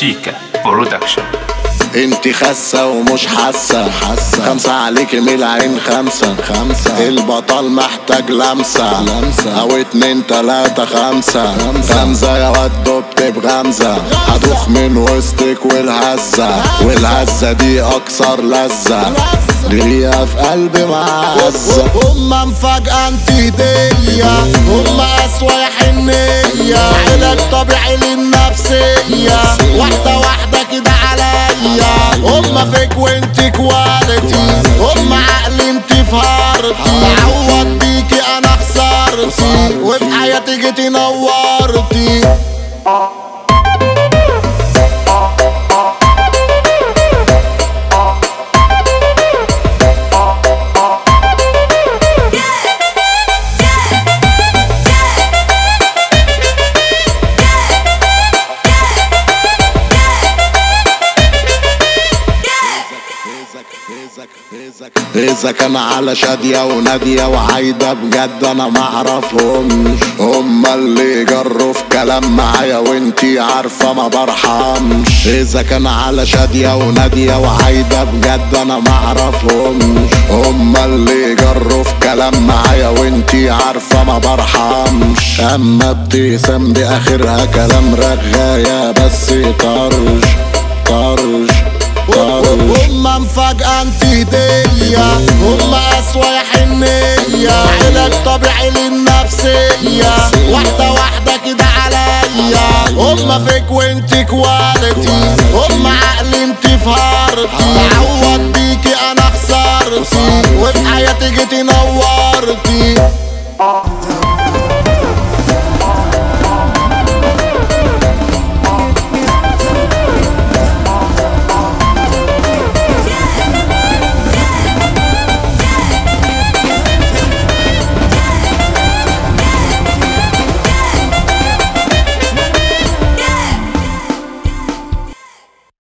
شيكا برودكشن انت خاسة ومش حاسة حاسة خمسة عليك من العين خمسة خمسة البطل محتاج لمسة لمسة او اتنين تلاتة خمسة خمسة يا واد دبت بغمزة هدوخ من وسطك والهزة والهزة دي اكثر لذة جريها في قلبي معزة هما مفاجأة انت هدية هما اسوأ يا حنية علاج طبيعي للنفسية واحدة واحدة كده عليا هما فيك وانت كواليتي هما عقلي انت فهرتي عوض بيكي انا خسرتي وفي حياتي جيتي نورتي إذا كان على شادية ونادية وعايدة بجد أنا معرفهمش هما اللي جروا في كلام معايا وانتي عارفة ما برحمش إذا كان على شادية ونادية وعايدة بجد أنا معرفهمش هما اللي جروا في كلام معايا وانتي عارفة ما برحمش أما ابتسام دي آخرها كلام رغاية بس طرش طرش هما مفاجأة انت هدية هما اسوأ يا حنية علاج طبيعي للنفسية واحدة واحدة كده عليا هما فيك وانت كواليتي هما عقلي انت فهرتي عوض بيكي انا خسرتي وفي حياتي جيتي نورتي